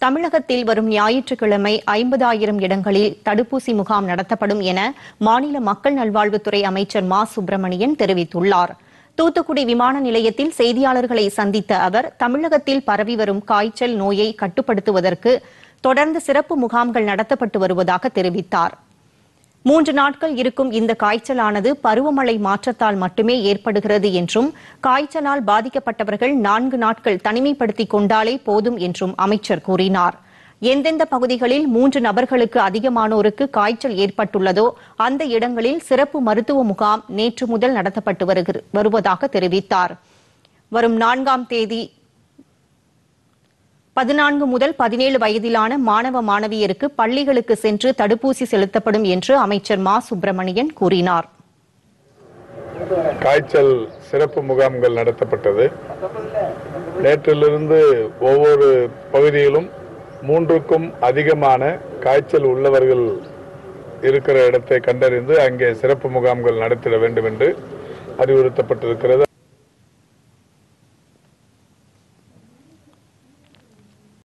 தமிழகத்தில் வரும் ஞாயிற்றுக்கிழமை ஐம்பதாயிரம் இடங்களில் தடுப்பூசி முகாம் நடத்தப்படும் என மாநில மக்கள் நல்வாழ்வுத்துறை அமைச்சர் மா சுப்பிரமணியன் தெரிவித்துள்ளார் தூத்துக்குடி விமான நிலையத்தில் செய்தியாளர்களை சந்தித்த அவர் தமிழகத்தில் பரவி வரும் காய்ச்சல் நோயை கட்டுப்படுத்துவதற்கு தொடர்ந்து சிறப்பு முகாம்கள் நடத்தப்பட்டு வருவதாக தெரிவித்தார் மூன்று நாட்கள் இருக்கும் இந்த காய்ச்சலானது பருவமழை மாற்றத்தால் மட்டுமே ஏற்படுகிறது என்றும் காய்ச்சலால் பாதிக்கப்பட்டவர்கள் நான்கு நாட்கள் தனிமைப்படுத்திக் கொண்டாலே போதும் என்றும் அமைச்சர் கூறினார் எந்தெந்த பகுதிகளில் மூன்று நபர்களுக்கு அதிகமானோருக்கு காய்ச்சல் ஏற்பட்டுள்ளதோ அந்த இடங்களில் சிறப்பு மருத்துவ முகாம் நேற்று முதல் நடத்தப்பட்டு வருகிற- வருவதாக தெரிவித்தார் வரும் நான்காம் தேதி பதினான்கு முதல் பதினேழு வயதிலான மாணவ மாணவியருக்கு பள்ளிகளுக்கு சென்று தடுப்பூசி செலுத்தப்படும் என்று அமைச்சர் மா சுப்பிரமணியன் கூறினார் காய்ச்சல் சிறப்பு முகாம்கள் நடத்தப்பட்டது நேற்றிலிருந்து ஒவ்வொரு பகுதியிலும் மூன்றுக்கும் அதிகமான காய்ச்சல் உள்ளவர்கள் இருக்கிற இடத்தை கண்டறிந்து அங்கே சிறப்பு முகாம்கள் நடத்திட வேண்டும் என்று அறிவுறுத்தப்பட்டிருக்கிறது